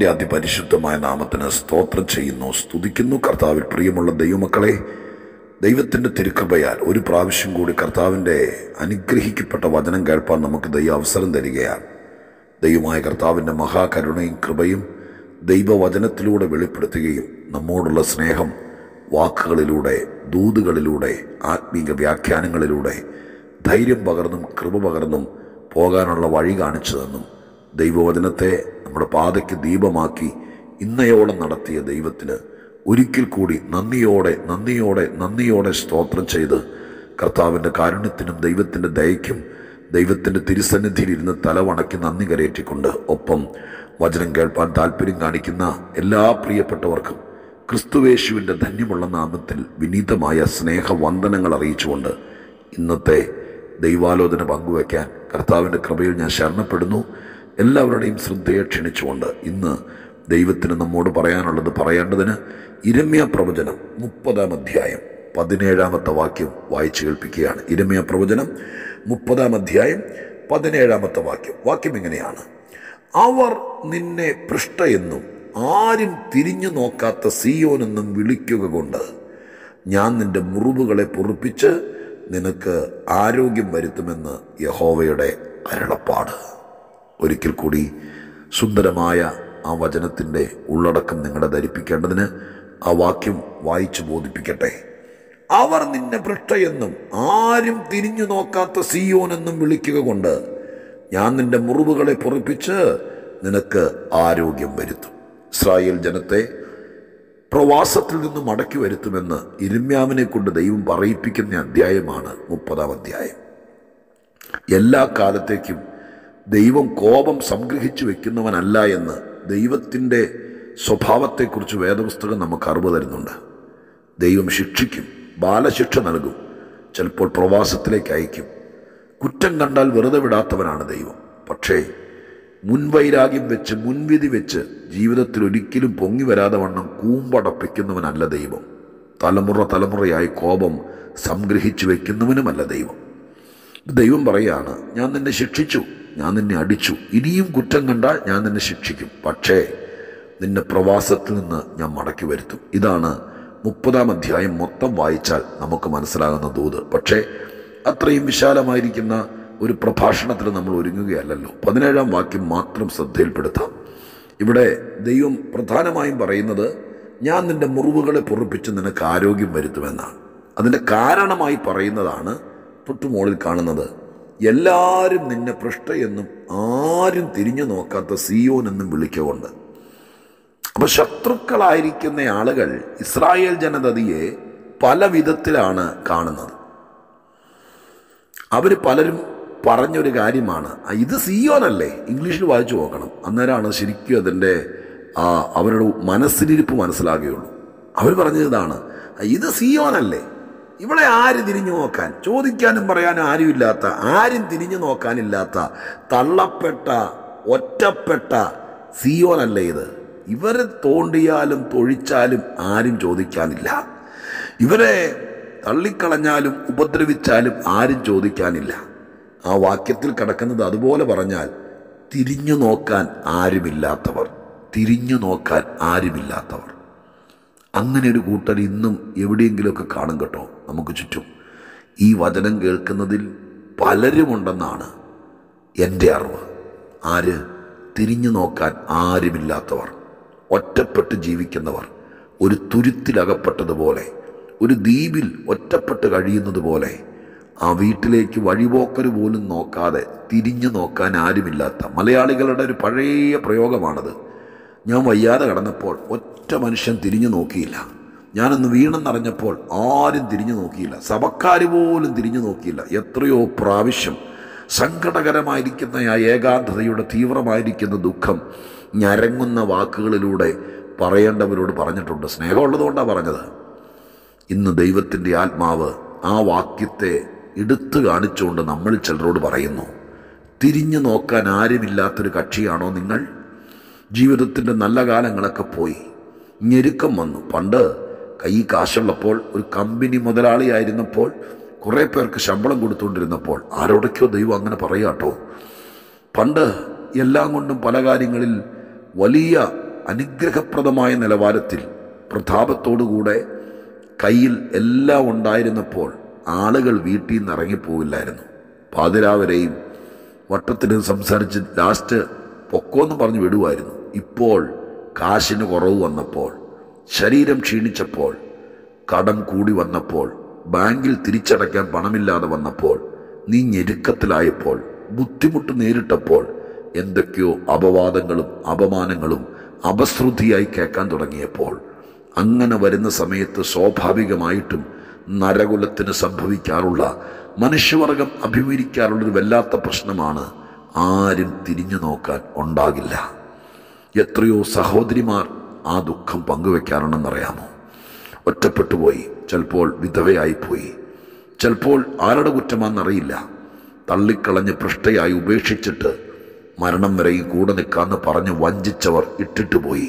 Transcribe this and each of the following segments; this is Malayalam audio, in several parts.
കർത്താവിൻ്റെ അതിപരിശുദ്ധമായ നാമത്തിന് സ്തോത്രം ചെയ്യുന്നു സ്തുതിക്കുന്നു കർത്താവിൽ പ്രിയമുള്ള ദൈവമക്കളെ ദൈവത്തിൻ്റെ തിരുക്കൃപയാൽ ഒരു പ്രാവശ്യം കൂടി കർത്താവിൻ്റെ അനുഗ്രഹിക്കപ്പെട്ട വചനം കേൾപ്പാൻ നമുക്ക് ദൈവം അവസരം തരികയാണ് ദൈവമായ കർത്താവിൻ്റെ മഹാകരുണയും കൃപയും ദൈവവചനത്തിലൂടെ വെളിപ്പെടുത്തുകയും നമ്മോടുള്ള സ്നേഹം വാക്കുകളിലൂടെ ദൂതുകളിലൂടെ ആത്മീക വ്യാഖ്യാനങ്ങളിലൂടെ ധൈര്യം പകർന്നും കൃപ പകർന്നും പോകാനുള്ള വഴി കാണിച്ചു തന്നും ദൈവവചനത്തെ നമ്മുടെ പാതയ്ക്ക് ദീപമാക്കി ഇന്നയോളം നടത്തിയ ദൈവത്തിന് ഒരിക്കൽ കൂടി നന്ദിയോടെ നന്ദിയോടെ നന്ദിയോടെ സ്തോത്രം ചെയ്ത് കർത്താവിൻ്റെ കാരുണ്യത്തിനും ദൈവത്തിൻ്റെ ദയയ്ക്കും ദൈവത്തിൻ്റെ തിരുസന്നിധിയിൽ ഇരുന്ന് തലവണക്കി നന്ദി കരയേറ്റിക്കൊണ്ട് ഒപ്പം വചനം കേൾപ്പാൻ താല്പര്യം കാണിക്കുന്ന എല്ലാ പ്രിയപ്പെട്ടവർക്കും ക്രിസ്തുവേശുവിൻ്റെ ധന്യമുള്ള നാമത്തിൽ വിനീതമായ സ്നേഹവന്ദനങ്ങൾ അറിയിച്ചുകൊണ്ട് ഇന്നത്തെ ദൈവാലോചന പങ്കുവയ്ക്കാൻ കർത്താവിൻ്റെ കൃപയിൽ ഞാൻ ശരണപ്പെടുന്നു എല്ലാവരുടെയും ശ്രദ്ധയെ ക്ഷണിച്ചുകൊണ്ട് ഇന്ന് ദൈവത്തിന് നമ്മോട് പറയാനുള്ളത് പറയേണ്ടതിന് ഇരമ്യ പ്രവചനം മുപ്പതാം അധ്യായം പതിനേഴാമത്തെ വാക്യം വായിച്ചു കേൾപ്പിക്കുകയാണ് ഇരമ്യ പ്രവചനം മുപ്പതാം അധ്യായം പതിനേഴാമത്തെ വാക്യം വാക്യം ഇങ്ങനെയാണ് അവർ നിന്നെ പൃഷ്ടയെന്നും ആരും തിരിഞ്ഞു നോക്കാത്ത സിയോനെന്നും വിളിക്കുക കൊണ്ട് ഞാൻ നിന്റെ മുറിവുകളെ പൊറുപ്പിച്ച് നിനക്ക് ആരോഗ്യം വരുത്തുമെന്ന് യഹോവയുടെ അരുളപ്പാട് ഒരിക്കൽ കൂടി സുന്ദരമായ ആ വചനത്തിൻ്റെ ഉള്ളടക്കം നിങ്ങളെ ധരിപ്പിക്കേണ്ടതിന് ആ വാക്യം വായിച്ചു ബോധിപ്പിക്കട്ടെ അവർ നിന്നെ പൃഷ്ടയെന്നും ആരും തിരിഞ്ഞു നോക്കാത്ത സിയോനെന്നും വിളിക്കുക കൊണ്ട് ഞാൻ നിന്റെ മുറിവുകളെ പൊറിപ്പിച്ച് നിനക്ക് ആരോഗ്യം വരുത്തും ഇസ്രായേൽ ജനത്തെ പ്രവാസത്തിൽ നിന്ന് മടക്കി വരുത്തുമെന്ന് ഇരിമ്യാവിനെ കൊണ്ട് ദൈവം പറയിപ്പിക്കുന്ന അധ്യായമാണ് മുപ്പതാം അധ്യായം എല്ലാ കാലത്തേക്കും ദൈവം കോപം സംഗ്രഹിച്ചു വെക്കുന്നവനല്ല എന്ന് ദൈവത്തിൻ്റെ സ്വഭാവത്തെക്കുറിച്ച് വേദപുസ്തകം നമുക്ക് അറിവ് തരുന്നുണ്ട് ദൈവം ശിക്ഷിക്കും ബാലശിക്ഷ നൽകും ചിലപ്പോൾ പ്രവാസത്തിലേക്ക് അയക്കും കുറ്റം കണ്ടാൽ വെറുതെ വിടാത്തവനാണ് ദൈവം പക്ഷേ മുൻവൈരാഗ്യം വെച്ച് മുൻവിധി വെച്ച് ജീവിതത്തിൽ ഒരിക്കലും പൊങ്ങി വരാതെ വണ്ണം കൂമ്പടപ്പിക്കുന്നവനല്ല ദൈവം തലമുറ തലമുറയായി കോപം സംഗ്രഹിച്ചു വെക്കുന്നവനുമല്ല ദൈവം ദൈവം പറയാണ് ഞാൻ നിന്നെ ശിക്ഷിച്ചു ഞാൻ നിന്നെ അടിച്ചു ഇനിയും കുറ്റം കണ്ടാൽ ഞാൻ നിന്നെ ശിക്ഷിക്കും പക്ഷേ നിന്നെ പ്രവാസത്തിൽ നിന്ന് ഞാൻ മടക്കി വരുത്തും ഇതാണ് മുപ്പതാം അധ്യായം മൊത്തം വായിച്ചാൽ നമുക്ക് മനസ്സിലാകുന്ന ദൂത് പക്ഷേ അത്രയും വിശാലമായിരിക്കുന്ന ഒരു പ്രഭാഷണത്തിൽ നമ്മൾ ഒരുങ്ങുകയല്ലല്ലോ പതിനേഴാം വാക്യം മാത്രം ശ്രദ്ധയിൽപ്പെടുത്താം ഇവിടെ ദൈവം പ്രധാനമായും പറയുന്നത് ഞാൻ നിന്റെ മുറിവുകളെ പൊറുപ്പിച്ച് നിനക്ക് ആരോഗ്യം വരുത്തുമെന്നാണ് അതിൻ്റെ കാരണമായി പറയുന്നതാണ് തൊട്ടുമുകളിൽ കാണുന്നത് എല്ലാവരും നിന്നെ പൃഷ്ടയെന്നും ആരും തിരിഞ്ഞു നോക്കാത്ത സിയോൻ എന്നും വിളിക്കുകൊണ്ട് അപ്പൊ ശത്രുക്കളായിരിക്കുന്ന ആളുകൾ ഇസ്രായേൽ ജനതയെ പല വിധത്തിലാണ് കാണുന്നത് അവർ പലരും പറഞ്ഞൊരു കാര്യമാണ് "ആ, ഇത് സിയോനല്ലേ ഇംഗ്ലീഷിൽ വായിച്ചു നോക്കണം അന്നേരമാണ് ശരിക്കും അതിൻ്റെ ആ അവരുടെ മനസ്സിലിരിപ്പ് മനസ്സിലാകുകയുള്ളൂ അവർ പറഞ്ഞത് ഇതാണ് "ആ, ഇത് സിയോനല്ലേ ഇവിടെ ആര് തിരിഞ്ഞു നോക്കാൻ ചോദിക്കാനും പറയാനും ആരുമില്ലാത്ത ആരും തിരിഞ്ഞു നോക്കാനില്ലാത്ത തള്ളപ്പെട്ട ഒറ്റപ്പെട്ട സിയോനല്ലേ ഇത് ഇവരെ തോണ്ടിയാലും തൊഴിച്ചാലും ആരും ചോദിക്കാനില്ല ഇവരെ തള്ളിക്കളഞ്ഞാലും ഉപദ്രവിച്ചാലും ആരും ചോദിക്കാനില്ല ആ വാക്യത്തിൽ കിടക്കുന്നത് അതുപോലെ പറഞ്ഞാൽ തിരിഞ്ഞു നോക്കാൻ ആരുമില്ലാത്തവർ തിരിഞ്ഞു നോക്കാൻ ആരുമില്ലാത്തവർ അങ്ങനെ ഒരു കൂട്ടർ ഇന്നും എവിടെയെങ്കിലുമൊക്കെ കാണും കേട്ടോ നമുക്ക് ചുറ്റും ഈ വചനം കേൾക്കുന്നതിൽ പലരുമുണ്ടെന്നാണ് എൻ്റെ അറിവ് ആര് തിരിഞ്ഞു നോക്കാൻ ആരുമില്ലാത്തവർ ഒറ്റപ്പെട്ട് ജീവിക്കുന്നവർ ഒരു തുരുത്തിലകപ്പെട്ടതുപോലെ ഒരു ദ്വീപിൽ ഒറ്റപ്പെട്ട് കഴിയുന്നത് പോലെ ആ വീട്ടിലേക്ക് വഴിപോക്കർ പോലും നോക്കാതെ തിരിഞ്ഞു നോക്കാൻ ആരുമില്ലാത്ത മലയാളികളുടെ ഒരു പഴയ പ്രയോഗമാണത് ഞാൻ വയ്യാതെ കിടന്നപ്പോൾ ഒറ്റ മനുഷ്യൻ തിരിഞ്ഞു നോക്കിയില്ല ഞാനൊന്ന് വീണെന്നറിഞ്ഞപ്പോൾ ആരും തിരിഞ്ഞു നോക്കിയില്ല സഭക്കാർ പോലും തിരിഞ്ഞു നോക്കിയില്ല എത്രയോ പ്രാവശ്യം സങ്കടകരമായിരിക്കുന്ന ആ ഏകാന്തതയുടെ തീവ്രമായിരിക്കുന്ന ദുഃഖം ഞരങ്ങുന്ന വാക്കുകളിലൂടെ പറയേണ്ടവരോട് പറഞ്ഞിട്ടുണ്ട് സ്നേഹമുള്ളതുകൊണ്ടാണ് പറഞ്ഞത് ഇന്ന് ദൈവത്തിൻ്റെ ആത്മാവ് ആ വാക്യത്തെ എടുത്തു കാണിച്ചുകൊണ്ട് നമ്മൾ ചിലരോട് പറയുന്നു തിരിഞ്ഞു നോക്കാൻ ആരുമില്ലാത്തൊരു കക്ഷിയാണോ നിങ്ങൾ ജീവിതത്തിൻ്റെ നല്ല കാലങ്ങളൊക്കെ പോയി ഞെരുക്കം വന്നു പണ്ട് കൈ കാശുള്ളപ്പോൾ ഒരു കമ്പനി മുതലാളിയായിരുന്നപ്പോൾ കുറേ പേർക്ക് ശമ്പളം കൊടുത്തുകൊണ്ടിരുന്നപ്പോൾ ആരോടൊക്കെയോ ദൈവം അങ്ങനെ പറയാട്ടോ പണ്ട് എല്ലാം കൊണ്ടും പല കാര്യങ്ങളിൽ വലിയ അനുഗ്രഹപ്രദമായ നിലവാരത്തിൽ പ്രതാപത്തോടുകൂടെ കയ്യിൽ എല്ലാം ഉണ്ടായിരുന്നപ്പോൾ ആളുകൾ വീട്ടിൽ നിന്ന് ഇറങ്ങിപ്പോവില്ലായിരുന്നു പാതിരാവരെയും വട്ടത്തിന് സംസാരിച്ച് ലാസ്റ്റ് പൊക്കോന്ന് പറഞ്ഞ് വിടുമായിരുന്നു ഇപ്പോൾ കാശിന് കുറവ് വന്നപ്പോൾ ശരീരം ക്ഷീണിച്ചപ്പോൾ കടം കൂടി വന്നപ്പോൾ ബാങ്കിൽ തിരിച്ചടയ്ക്കാൻ പണമില്ലാതെ വന്നപ്പോൾ നീ ഞെരുക്കത്തിലായപ്പോൾ ബുദ്ധിമുട്ട് നേരിട്ടപ്പോൾ എന്തൊക്കെയോ അപവാദങ്ങളും അപമാനങ്ങളും അപശ്രുതിയായി കേൾക്കാൻ തുടങ്ങിയപ്പോൾ അങ്ങനെ വരുന്ന സമയത്ത് സ്വാഭാവികമായിട്ടും നരകുലത്തിന് സംഭവിക്കാറുള്ള മനുഷ്യവർഗം അഭിമുഖീകരിക്കാറുള്ളൊരു വല്ലാത്ത പ്രശ്നമാണ് ആരും തിരിഞ്ഞു നോക്കാൻ ഉണ്ടാകില്ല എത്രയോ സഹോദരിമാർ ആ ദുഃഖം പങ്കുവെക്കാറുണ്ടെന്നറിയാമോ ഒറ്റപ്പെട്ടു പോയി ചിലപ്പോൾ വിധവയായിപ്പോയി ചിലപ്പോൾ ആരുടെ കുറ്റമാണെന്നറിയില്ല തള്ളിക്കളഞ്ഞ് പൃഷ്ഠയായി ഉപേക്ഷിച്ചിട്ട് മരണം വരെയും കൂടെ നിൽക്കാമെന്ന് പറഞ്ഞ് വഞ്ചിച്ചവർ ഇട്ടിട്ട് പോയി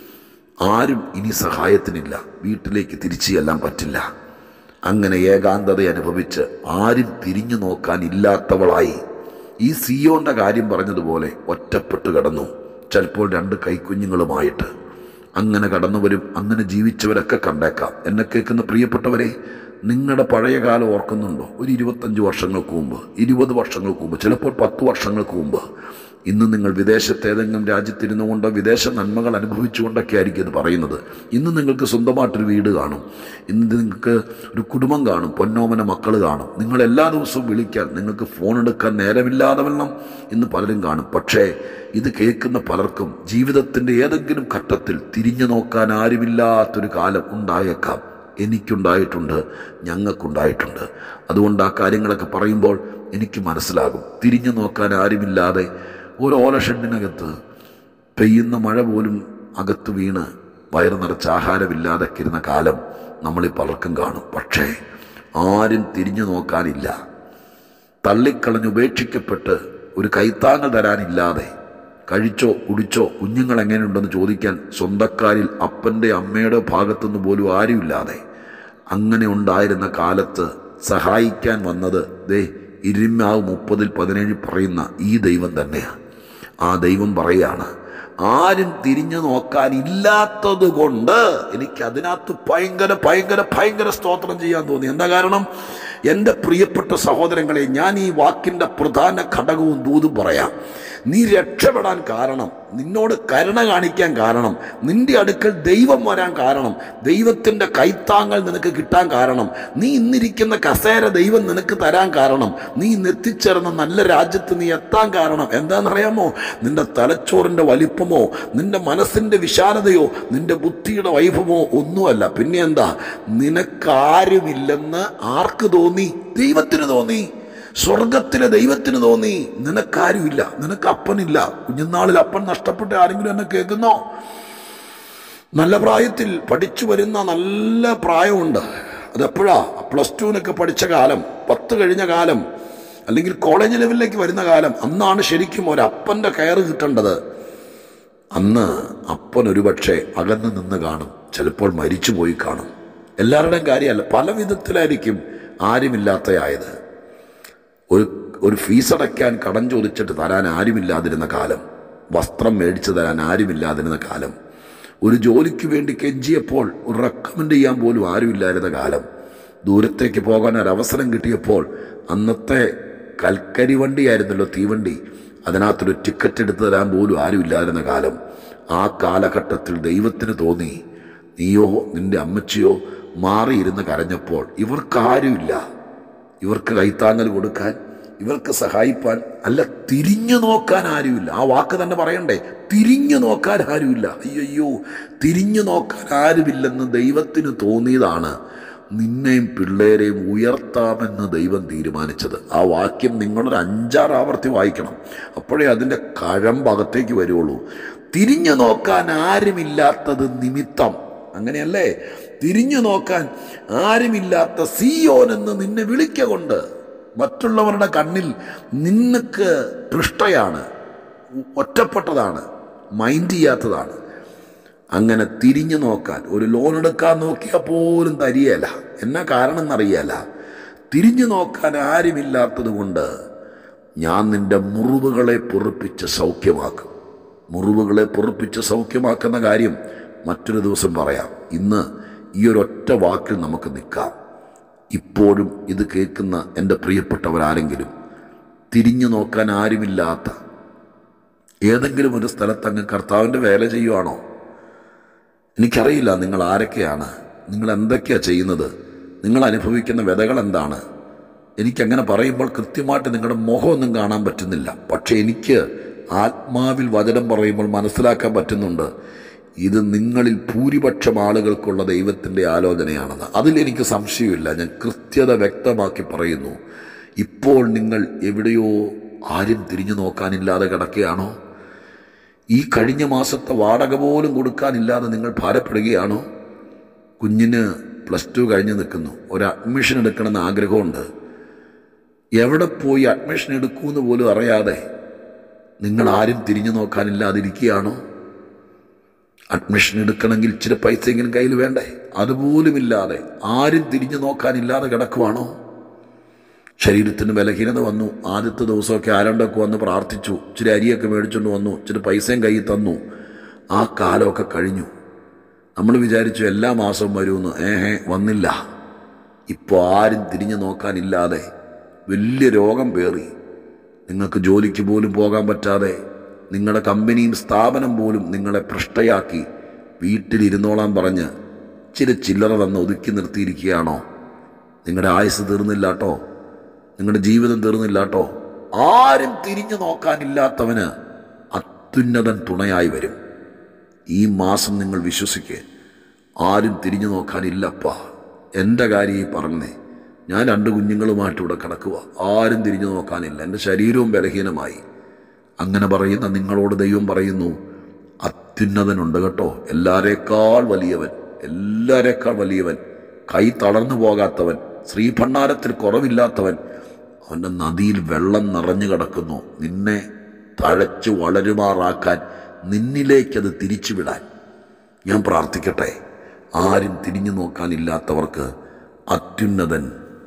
ആരും ഇനി സഹായത്തിനില്ല വീട്ടിലേക്ക് തിരിച്ചു ചെല്ലാൻ പറ്റില്ല അങ്ങനെ ഏകാന്തത അനുഭവിച്ച് ആരും തിരിഞ്ഞു നോക്കാൻ ഇല്ലാത്തവളായി ഈ സിയോന്റെ കാര്യം പറഞ്ഞതുപോലെ ഒറ്റപ്പെട്ട് കിടന്നു ചിലപ്പോൾ രണ്ട് കൈക്കുഞ്ഞുങ്ങളുമായിട്ട് അങ്ങനെ കടന്നുവരും അങ്ങനെ ജീവിച്ചവരൊക്കെ കണ്ടേക്കാം എന്നെ കേൾക്കുന്ന പ്രിയപ്പെട്ടവരെ നിങ്ങളുടെ പഴയ കാലം ഓർക്കുന്നുണ്ടോ ഒരു ഇരുപത്തഞ്ച് വർഷങ്ങൾക്ക് മുമ്പ് ഇരുപത് വർഷങ്ങൾക്ക് മുമ്പ് ചിലപ്പോൾ പത്ത് വർഷങ്ങൾക്ക് മുമ്പ് ഇന്ന് നിങ്ങൾ വിദേശത്ത് ഏതെങ്കിലും രാജ്യത്തിരുന്നുകൊണ്ട് വിദേശ നന്മകൾ അനുഭവിച്ചുകൊണ്ടൊക്കെ ആയിരിക്കും ഇത് പറയുന്നത് ഇന്ന് നിങ്ങൾക്ക് സ്വന്തമായിട്ടൊരു വീട് കാണും ഇന്ന് നിങ്ങൾക്ക് ഒരു കുടുംബം കാണും പൊന്നോമന മക്കൾ കാണും നിങ്ങൾ എല്ലാ ദിവസവും വിളിക്കാൻ നിങ്ങൾക്ക് ഫോൺ എടുക്കാൻ നേരമില്ലാതെ വണ്ണം ഇന്ന് പലരും കാണും പക്ഷേ ഇത് കേൾക്കുന്ന പലർക്കും ജീവിതത്തിൻ്റെ ഏതെങ്കിലും ഘട്ടത്തിൽ തിരിഞ്ഞു നോക്കാൻ ആരുമില്ലാത്തൊരു കാലം ഉണ്ടായേക്കാം എനിക്കുണ്ടായിട്ടുണ്ട് ഞങ്ങൾക്കുണ്ടായിട്ടുണ്ട് അതുകൊണ്ട് ആ കാര്യങ്ങളൊക്കെ പറയുമ്പോൾ എനിക്ക് മനസ്സിലാകും തിരിഞ്ഞു നോക്കാൻ ആരുമില്ലാതെ ഒരു ഓലഷെഡിനകത്ത് പെയ്യുന്ന മഴ പോലും അകത്ത് വീണ് വയറ് നിറച്ച് ആഹാരമില്ലാതെ ഇരുന്ന കാലം നമ്മളിൽ പലർക്കും കാണും പക്ഷേ ആരും തിരിഞ്ഞു നോക്കാനില്ല തള്ളിക്കളഞ്ഞ് ഉപേക്ഷിക്കപ്പെട്ട് ഒരു കൈത്താങ്ങൽ തരാനില്ലാതെ കഴിച്ചോ കുടിച്ചോ കുഞ്ഞുങ്ങൾ എങ്ങനെയുണ്ടെന്ന് ചോദിക്കാൻ സ്വന്തക്കാരിൽ അപ്പൻ്റെ അമ്മയുടെ ഭാഗത്തുനിന്ന് പോലും ആരുമില്ലാതെ അങ്ങനെ ഉണ്ടായിരുന്ന കാലത്ത് സഹായിക്കാൻ വന്നത് ദേ ഇരുമാവ് മുപ്പതിൽ പതിനേഴ് പറയുന്ന ഈ ദൈവം തന്നെയാണ് ആ ദൈവം പറയാണ് ആരും തിരിഞ്ഞു നോക്കാനില്ലാത്തത് കൊണ്ട് എനിക്ക് അതിനകത്ത് ഭയങ്കര ഭയങ്കര ഭയങ്കര സ്തോത്രം ചെയ്യാൻ തോന്നി എന്താ കാരണം എൻ്റെ പ്രിയപ്പെട്ട സഹോദരങ്ങളെ ഞാൻ ഈ വാക്കിൻ്റെ പ്രധാന ഘടകവും ദൂതും പറയാം നീ രക്ഷപ്പെടാൻ കാരണം നിന്നോട് കരുണ കാണിക്കാൻ കാരണം നിന്റെ അടുക്കൽ ദൈവം വരാൻ കാരണം ദൈവത്തിൻ്റെ കൈത്താങ്ങൾ നിനക്ക് കിട്ടാൻ കാരണം നീ ഇന്നിരിക്കുന്ന കസേര ദൈവം നിനക്ക് തരാൻ കാരണം നീ ഇന്നെത്തിച്ചേർന്ന നല്ല രാജ്യത്ത് നീ എത്താൻ കാരണം എന്താണെന്നറിയാമോ നിന്റെ തലച്ചോറിൻ്റെ വലിപ്പമോ നിന്റെ മനസ്സിൻ്റെ വിശാലതയോ നിന്റെ ബുദ്ധിയുടെ വൈഭവമോ ഒന്നുമല്ല പിന്നെ എന്താ നിനക്കാരുമില്ലെന്ന് ആർക്ക് തോന്നി ദൈവത്തിന് തോന്നി സ്വർഗത്തിലെ ദൈവത്തിന് തോന്നി നിനക്കാരുമില്ല നിനക്ക് അപ്പനില്ല കുഞ്ഞുനാളിൽ അപ്പൻ നഷ്ടപ്പെട്ട ആരെങ്കിലും എന്നെ കേൾക്കുന്നോ നല്ല പ്രായത്തിൽ പഠിച്ചു വരുന്ന നല്ല പ്രായമുണ്ട് അതെപ്പോഴാ പ്ലസ് ടുവിനൊക്കെ പഠിച്ച കാലം പത്ത് കഴിഞ്ഞ കാലം അല്ലെങ്കിൽ കോളേജ് ലെവലിലേക്ക് വരുന്ന കാലം അന്നാണ് ശരിക്കും ഒരപ്പൻ്റെ കയറ് കിട്ടേണ്ടത് അന്ന് അപ്പൻ ഒരുപക്ഷെ അകന്നു നിന്ന് കാണും ചിലപ്പോൾ മരിച്ചു പോയി കാണും എല്ലാവരുടെയും കാര്യമല്ല പല വിധത്തിലായിരിക്കും ആരുമില്ലാത്തയായത് ഒരു ഒരു ഫീസ് അടയ്ക്കാൻ കടം ചോദിച്ചിട്ട് തരാൻ ആരുമില്ലാതിരുന്ന കാലം വസ്ത്രം മേടിച്ചു തരാൻ ആരുമില്ലാതിരുന്ന കാലം ഒരു ജോലിക്ക് വേണ്ടി കെഞ്ചിയപ്പോൾ ഒരു റെക്കമെൻഡ് ചെയ്യാൻ പോലും ആരുമില്ലായിരുന്ന കാലം ദൂരത്തേക്ക് പോകാൻ ഒരു അവസരം കിട്ടിയപ്പോൾ അന്നത്തെ കൽക്കരി വണ്ടിയായിരുന്നല്ലോ തീവണ്ടി അതിനകത്തൊരു ടിക്കറ്റ് എടുത്തു തരാൻ പോലും ആരുമില്ലാതിരുന്ന കാലം ആ കാലഘട്ടത്തിൽ ദൈവത്തിന് തോന്നി നീയോ നിന്റെ അമ്മച്ചിയോ മാറിയിരുന്ന് കരഞ്ഞപ്പോൾ ഇവർക്കാരുമില്ല ഇവർക്ക് കൈത്താങ്ങൽ കൊടുക്കാൻ ഇവർക്ക് സഹായിപ്പാൻ അല്ല തിരിഞ്ഞു നോക്കാൻ ആരുമില്ല ആ വാക്ക് തന്നെ പറയണ്ടേ തിരിഞ്ഞു നോക്കാൻ ആരുമില്ല അയ്യോ തിരിഞ്ഞു നോക്കാൻ ആരുമില്ലെന്ന് ദൈവത്തിന് തോന്നിയതാണ് നിന്നെയും പിള്ളേരെയും ഉയർത്താമെന്ന് ദൈവം തീരുമാനിച്ചത് ആ വാക്യം നിങ്ങളൊരു അഞ്ചാറ് ആവർത്തി വായിക്കണം അപ്പോഴേ അതിൻ്റെ കഴമ്പകത്തേക്ക് വരുള്ളൂ തിരിഞ്ഞു നോക്കാൻ ആരുമില്ലാത്തത് നിമിത്തം അങ്ങനെയല്ലേ തിരിഞ്ഞു നോക്കാൻ ആരുമില്ലാത്ത സിയോൻ എന്ന് നിന്നെ വിളിക്കൊണ്ട് മറ്റുള്ളവരുടെ കണ്ണിൽ നിനക്ക് പൃഷ്ടയാണ് ഒറ്റപ്പെട്ടതാണ് മൈൻഡ് ചെയ്യാത്തതാണ് അങ്ങനെ തിരിഞ്ഞു നോക്കാൻ ഒരു ലോൺ എടുക്കാൻ നോക്കിയാൽ പോലും തരികയല്ല എന്നാ കാരണം എന്നറിയല തിരിഞ്ഞു നോക്കാൻ ആരുമില്ലാത്തത് കൊണ്ട് ഞാൻ നിന്റെ മുറിവുകളെ പൊറുപ്പിച്ച് സൗഖ്യമാക്കും മുറിവുകളെ പൊറുപ്പിച്ച് സൗഖ്യമാക്കുന്ന കാര്യം മറ്റൊരു ദിവസം പറയാം ഇന്ന് ഈ ഒരൊറ്റ വാക്കിൽ നമുക്ക് നിൽക്കാം ഇപ്പോഴും ഇത് കേൾക്കുന്ന എൻ്റെ പ്രിയപ്പെട്ടവരാരെങ്കിലും തിരിഞ്ഞു നോക്കാൻ ആരുമില്ലാത്ത ഏതെങ്കിലും ഒരു സ്ഥലത്ത് അങ്ങ് കർത്താവിൻ്റെ വേല ചെയ്യുവാണോ എനിക്കറിയില്ല നിങ്ങൾ ആരൊക്കെയാണ് നിങ്ങൾ എന്തൊക്കെയാണ് ചെയ്യുന്നത് നിങ്ങൾ അനുഭവിക്കുന്ന വ്യതകൾ എന്താണ് എനിക്കങ്ങനെ പറയുമ്പോൾ കൃത്യമായിട്ട് നിങ്ങളുടെ മുഖമൊന്നും കാണാൻ പറ്റുന്നില്ല പക്ഷേ എനിക്ക് ആത്മാവിൽ വചനം പറയുമ്പോൾ മനസ്സിലാക്കാൻ പറ്റുന്നുണ്ട് ഇത് നിങ്ങളിൽ ഭൂരിപക്ഷം ആളുകൾക്കുള്ള ദൈവത്തിൻ്റെ ആലോചനയാണെന്ന് അതിലെനിക്ക് സംശയമില്ല ഞാൻ കൃത്യത വ്യക്തമാക്കി പറയുന്നു ഇപ്പോൾ നിങ്ങൾ എവിടെയോ ആരും തിരിഞ്ഞു നോക്കാനില്ലാതെ കിടക്കുകയാണോ ഈ കഴിഞ്ഞ മാസത്തെ വാടക പോലും കൊടുക്കാനില്ലാതെ നിങ്ങൾ ഭാരപ്പെടുകയാണോ കുഞ്ഞിന് പ്ലസ് ടു കഴിഞ്ഞ് നിൽക്കുന്നു ഒരു അഡ്മിഷൻ എടുക്കണമെന്ന് ആഗ്രഹമുണ്ട് എവിടെ പോയി അഡ്മിഷൻ എടുക്കുമെന്ന് പോലും അറിയാതെ നിങ്ങൾ ആരും തിരിഞ്ഞു നോക്കാനില്ലാതിരിക്കുകയാണോ അഡ്മിഷൻ എടുക്കണമെങ്കിൽ ഇച്ചിരി പൈസയെങ്കിലും കയ്യിൽ വേണ്ടേ അതുപോലുമില്ലാതെ ആരും തിരിഞ്ഞു നോക്കാനില്ലാതെ കിടക്കുവാണോ ശരീരത്തിന് ബലഹീനത വന്നു ആദ്യത്തെ ദിവസമൊക്കെ ആരണ്ടൊക്കെ വന്ന് പ്രാർത്ഥിച്ചു ഇച്ചിരി അരിയൊക്കെ മേടിച്ചുകൊണ്ട് വന്നു ഇച്ചിരി പൈസയും കയ്യിൽ തന്നു ആ കാലമൊക്കെ കഴിഞ്ഞു നമ്മൾ വിചാരിച്ചു എല്ലാ മാസവും വരുമെന്ന് ഏഹേ വന്നില്ല ഇപ്പോൾ ആരും തിരിഞ്ഞു നോക്കാനില്ലാതെ വലിയ രോഗം പേറി നിങ്ങൾക്ക് ജോലിക്ക് പോലും പോകാൻ പറ്റാതെ നിങ്ങളുടെ കമ്പനിയും സ്ഥാപനം പോലും നിങ്ങളെ ഭ്രഷ്ടയാക്കി വീട്ടിലിരുന്നോളാൻ പറഞ്ഞ് ഇച്ചിരി ചില്ലറ തന്ന് ഒതുക്കി നിർത്തിയിരിക്കുകയാണോ നിങ്ങളുടെ ആയുസ് തീർന്നില്ലാട്ടോ നിങ്ങളുടെ ജീവിതം തീർന്നില്ലാട്ടോ ആരും തിരിഞ്ഞു നോക്കാനില്ലാത്തവന് അത്യുന്നതൻ തുണയായി വരും ഈ മാസം നിങ്ങൾ വിശ്വസിക്കുക ആരും തിരിഞ്ഞു നോക്കാനില്ലപ്പ എൻ്റെ കാര്യം ഈ പറഞ്ഞേ ഞാൻ രണ്ട് കുഞ്ഞുങ്ങളുമായിട്ട് ഇവിടെ കിടക്കുക ആരും തിരിഞ്ഞു നോക്കാനില്ല എൻ്റെ ശരീരവും ബലഹീനമായി അങ്ങനെ പറയുന്ന നിങ്ങളോട് ദൈവം പറയുന്നു അത്യുന്നതനുണ്ട് കേട്ടോ എല്ലാരേക്കാൾ വലിയവൻ എല്ലാരേക്കാൾ വലിയവൻ കൈ തളർന്നു പോകാത്തവൻ ശ്രീഭണ്ണാരത്തിൽ കുറവില്ലാത്തവൻ അവൻ്റെ നദിയിൽ വെള്ളം നിറഞ്ഞു കിടക്കുന്നു നിന്നെ തഴച്ചു വളരുമാറാക്കാൻ നിന്നിലേക്കത് തിരിച്ചുവിടാൻ ഞാൻ പ്രാർത്ഥിക്കട്ടെ ആരും തിരിഞ്ഞു നോക്കാനില്ലാത്തവർക്ക് അത്യുന്നതൻ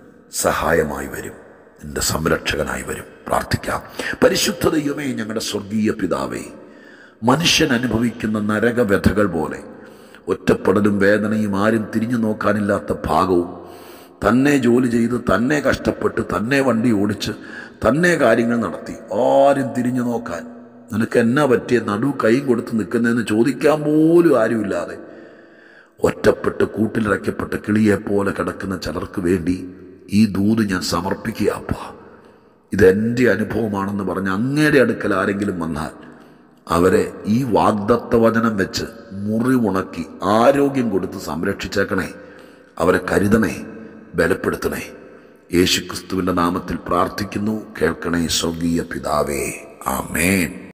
സഹായമായി വരും നിന്റെ സംരക്ഷകനായി വരും പ്രാർത്ഥിക്കാം പരിശുദ്ധ ദൈവമേ ഞങ്ങളുടെ സ്വർഗീയ പിതാവേ മനുഷ്യൻ അനുഭവിക്കുന്ന നരകവ്യഥകൾ പോലെ ഒറ്റപ്പെടലും വേദനയും ആരും തിരിഞ്ഞു നോക്കാനില്ലാത്ത ഭാഗവും തന്നെ ജോലി ചെയ്ത് തന്നെ കഷ്ടപ്പെട്ട് തന്നെ വണ്ടി ഓടിച്ച് തന്നെ കാര്യങ്ങൾ നടത്തി ആരും തിരിഞ്ഞു നോക്കാൻ നിനക്ക് എന്നാ പറ്റിയ നടു കൈയും കൊടുത്ത് നിൽക്കുന്നതെന്ന് ചോദിക്കാൻ പോലും ആരുമില്ലാതെ ഒറ്റപ്പെട്ട് കൂട്ടിലിറക്കപ്പെട്ട കിളിയെപ്പോലെ കിടക്കുന്ന ചിലർക്ക് വേണ്ടി ഈ ദൂത് ഞാൻ സമർപ്പിക്കുക അപ്പ ഇതെൻ്റെ അനുഭവമാണെന്ന് പറഞ്ഞ് അങ്ങയുടെ അടുക്കൽ ആരെങ്കിലും വന്നാൽ അവരെ ഈ വാഗ്ദത്ത വചനം വെച്ച് മുറിവുണക്കി ആരോഗ്യം കൊടുത്ത് സംരക്ഷിച്ചേക്കണേ അവരെ കരുതണേ ബലപ്പെടുത്തണേ യേശുക്രിസ്തുവിൻ്റെ നാമത്തിൽ പ്രാർത്ഥിക്കുന്നു കേൾക്കണേ സ്വർഗീയ പിതാവേ ആമേൻ